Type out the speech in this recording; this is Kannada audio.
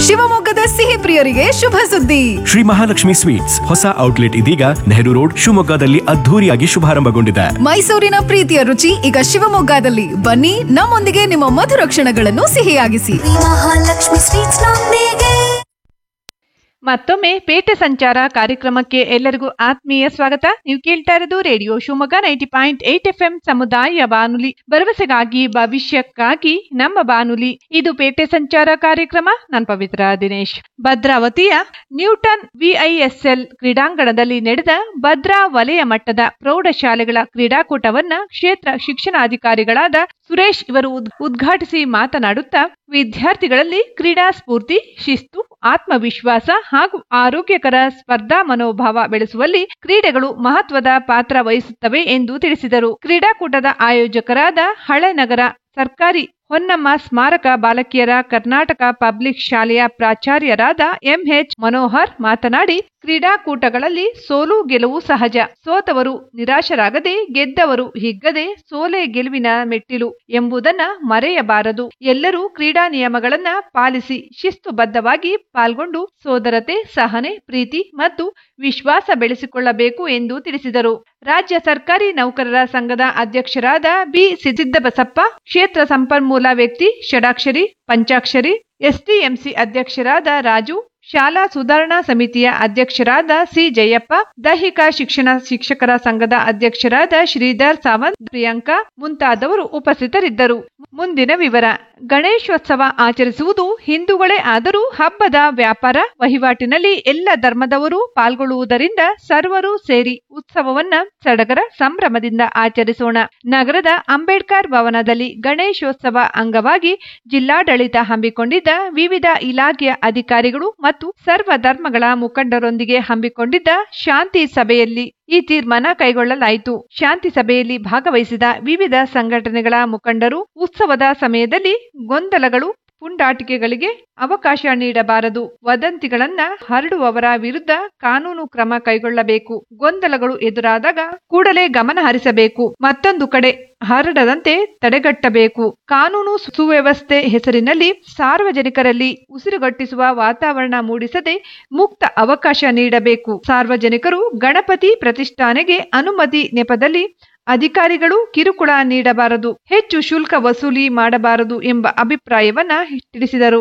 ಶಿವಮೊಗ್ಗದ ಸಿಹಿ ಪ್ರಿಯರಿಗೆ ಶುಭ ಸುದ್ದಿ ಶ್ರೀ ಮಹಾಲಕ್ಷ್ಮಿ ಸ್ವೀಟ್ಸ್ ಹೊಸ ಔಟ್ಲೆಟ್ ಇದೀಗ ನೆಹರು ರೋಡ್ ಶಿವಮೊಗ್ಗದಲ್ಲಿ ಅದ್ಧೂರಿಯಾಗಿ ಶುಭಾರಂಭಗೊಂಡಿದೆ ಮೈಸೂರಿನ ಪ್ರೀತಿಯ ರುಚಿ ಈಗ ಶಿವಮೊಗ್ಗದಲ್ಲಿ ಬನ್ನಿ ನಮ್ಮೊಂದಿಗೆ ನಿಮ್ಮ ಮಧುರ ಕ್ಷಣಗಳನ್ನು ಸಿಹಿಯಾಗಿಸಿ ಮಹಾಲಕ್ಷ್ಮಿ ಸ್ವೀಟ್ಸ್ ನೊಂದಿಗೆ ಮತ್ತೊಮ್ಮೆ ಪೇಟೆ ಸಂಚಾರ ಕಾರ್ಯಕ್ರಮಕ್ಕೆ ಎಲ್ಲರಿಗೂ ಆತ್ಮೀಯ ಸ್ವಾಗತ ನೀವು ಕೇಳ್ತಾ ಇರೋದು radio Shivamogga ninety point eight F M ಸಮುದಾಯ ಬಾನುಲಿ ಭರವಸೆಗಾಗಿ ಭವಿಷ್ಯಕ್ಕಾಗಿ ನಮ್ಮ ಬಾನುಲಿ ಇದು ಪೇಟೆ ಸಂಚಾರ ಕಾರ್ಯಕ್ರಮ ನಾನು ಪವಿತ್ರ ದಿನೇಶ್ ಭದ್ರಾವತಿಯ ನ್ಯೂಟನ್ ವಿಐಎಸ್ಎಲ್ ಕ್ರೀಡಾಂಗಣದಲ್ಲಿ ನಡೆದ ಭದ್ರಾ ವಲಯ ಮಟ್ಟದ ಪ್ರೌಢಶಾಲೆಗಳ ಕ್ರೀಡಾಕೂಟವನ್ನ ಕ್ಷೇತ್ರ ಶಿಕ್ಷಣಾಧಿಕಾರಿಗಳಾದ ಸುರೇಶ್ ಇವರು ಉದ್- ಉದ್ಘಾಟಿಸಿ ಮಾತನಾಡುತ್ತಾ ವಿದ್ಯಾರ್ಥಿಗಳಲ್ಲಿ ಕ್ರೀಡಾ ಸ್ಫೂರ್ತಿ ಶಿಸ್ತು ಆತ್ಮವಿಶ್ವಾಸ ಹಾಗೂ ಆರೋಗ್ಯಕರ ಸ್ಪರ್ಧಾ ಮನೋಭಾವ ಬೆಳೆಸುವಲ್ಲಿ ಕ್ರೀಡೆಗಳು ಮಹತ್ವದ ಪಾತ್ರ ವಹಿಸುತ್ತವೆ ಎಂದು ತಿಳಿಸಿದರು ಕ್ರೀಡಾಕೂಟದ ಆಯೋಜಕರಾದ ಹಳೆನಗರ ಸರ್ಕಾರಿ ಹೊನ್ನಮ್ಮ ಸ್ಮಾರಕ ಬಾಲಕಿಯರ ಕರ್ನಾಟಕ ಪಬ್ಲಿಕ್ ಶಾಲೆಯ ಪ್ರಾಚಾರ್ಯರಾದ ಎಂಎಚ್ ಮನೋಹರ್ ಮಾತನಾಡಿ ಕ್ರೀಡಾಕೂಟಗಳಲ್ಲಿ ಸೋಲು ಗೆಲುವು ಸಹಜ ಸೋತವರು ನಿರಾಶರಾಗದೆ ಗೆದ್ದವರು ಹಿಗ್ಗದೆ ಸೋಲೆ ಗೆಲುವಿನ ಮೆಟ್ಟಿಲು ಎಂಬುದನ್ನ ಮರೆಯಬಾರದು ಎಲ್ಲರೂ ಕ್ರೀಡಾ ನಿಯಮಗಳನ್ನ ಪಾಲಿಸಿ ಶಿಸ್ತುಬದ್ಧವಾಗಿ ಪಾಲ್ಗೊಂಡು ಸೋದರತೆ ಸಹನೆ ಪ್ರೀತಿ ಮತ್ತು ವಿಶ್ವಾಸ ಬೆಳೆಸಿಕೊಳ್ಳಬೇಕು ಎಂದು ತಿಳಿಸಿದರು ರಾಜ್ಯ ಸರ್ಕಾರಿ ನೌಕರರ ಸಂಘದ ಅಧ್ಯಕ್ಷರಾದ ಬಿ ಸಿದ್ದಿದ್ದಬಸಪ್ಪ ಕ್ಷೇತ್ರ ಸಂಪನ್ಮೂಲ ವ್ಯಕ್ತಿ ಷಡಾಕ್ಷರಿ ಪಂಚಾಕ್ಷರಿ ಎಸ್ಟಿಎಂಸಿ ಅಧ್ಯಕ್ಷರಾದ ರಾಜು ಶಾಲಾ ಸುಧಾರಣಾ ಸಮಿತಿಯ ಅಧ್ಯಕ್ಷರಾದ ಸಿ ಜಯಪ್ಪ ದೈಹಿಕ ಶಿಕ್ಷಣ ಶಿಕ್ಷಕರ ಸಂಘದ ಅಧ್ಯಕ್ಷರಾದ ಶ್ರೀಧರ್ ಸಾವಂತ್ ಪ್ರಿಯಾಂಕಾ ಮುಂತಾದವರು ಉಪಸ್ಥಿತರಿದ್ದರು ಮುಂದಿನ ವಿವರ ಗಣೇಶೋತ್ಸವ ಆಚರಿಸುವುದು ಹಿಂದೂಗಳೇ ಆದರೂ ಹಬ್ಬದ ವ್ಯಾಪಾರ ವಹಿವಾಟಿನಲ್ಲಿ ಎಲ್ಲ ಧರ್ಮದವರು ಪಾಲ್ಗೊಳ್ಳುವುದರಿಂದ ಸರ್ವರು ಸೇರಿ ಉತ್ಸವವನ್ನ ಸಡಗರ ಸಂಭ್ರಮದಿಂದ ಆಚರಿಸೋಣ ನಗರದ ಅಂಬೇಡ್ಕರ್ ಭವನದಲ್ಲಿ ಗಣೇಶೋತ್ಸವ ಅಂಗವಾಗಿ ಜಿಲ್ಲಾಡಳಿತ ಹಮ್ಮಿಕೊಂಡಿದ್ದ ವಿವಿಧ ಇಲಾಖೆಯ ಅಧಿಕಾರಿಗಳು ಮತ್ತು ಸರ್ವ ಧರ್ಮಗಳ ಮುಖಂಡರೊಂದಿಗೆ ಹಮ್ಮಿಕೊಂಡಿದ್ದ ಶಾಂತಿ ಸಭೆಯಲ್ಲಿ ಈ ತೀರ್ಮಾನ ಕೈಗೊಳ್ಳಲಾಯಿತು ಶಾಂತಿ ಸಭೆಯಲ್ಲಿ ಭಾಗವಹಿಸಿದ ವಿವಿಧ ಸಂಘಟನೆಗಳ ಮುಖಂಡರು ಉತ್ಸವದ ಸಮಯದಲ್ಲಿ ಗೊಂದಲಗಳು ಪುಂಡಾಟಿಕೆಗಳಿಗೆ ಅವಕಾಶ ನೀಡಬಾರದು ವದಂತಿಗಳನ್ನ ಹರಡುವವರ ವಿರುದ್ಧ ಕಾನೂನು ಕ್ರಮ ಕೈಗೊಳ್ಳಬೇಕು ಗೊಂದಲಗಳು ಎದುರಾದಾಗ ಕೂಡಲೇ ಗಮನ ಹರಿಸಬೇಕು ಮತ್ತೊಂದು ಕಡೆ ಹರಡದಂತೆ ತಡೆಗಟ್ಟಬೇಕು ಕಾನೂನು ಸುವ್ಯವಸ್ಥೆ ಹೆಸರಿನಲ್ಲಿ ಸಾರ್ವಜನಿಕರಲ್ಲಿ ಉಸಿರುಗಟ್ಟಿಸುವ ವಾತಾವರಣ ಮೂಡಿಸದೆ ಮುಕ್ತ ಅವಕಾಶ ನೀಡಬೇಕು ಸಾರ್ವಜನಿಕರು ಗಣಪತಿ ಪ್ರತಿಷ್ಠಾನೆಗೆ ಅನುಮತಿ ನೆಪದಲ್ಲಿ ಅಧಿಕಾರಿಗಳು ಕಿರುಕುಳ ನೀಡಬಾರದು ಹೆಚ್ಚು ಶುಲ್ಕ ವಸೂಲಿ ಮಾಡಬಾರದು ಎಂಬ ಅಭಿಪ್ರಾಯವನ್ನ ತಿಳಿಸಿದರು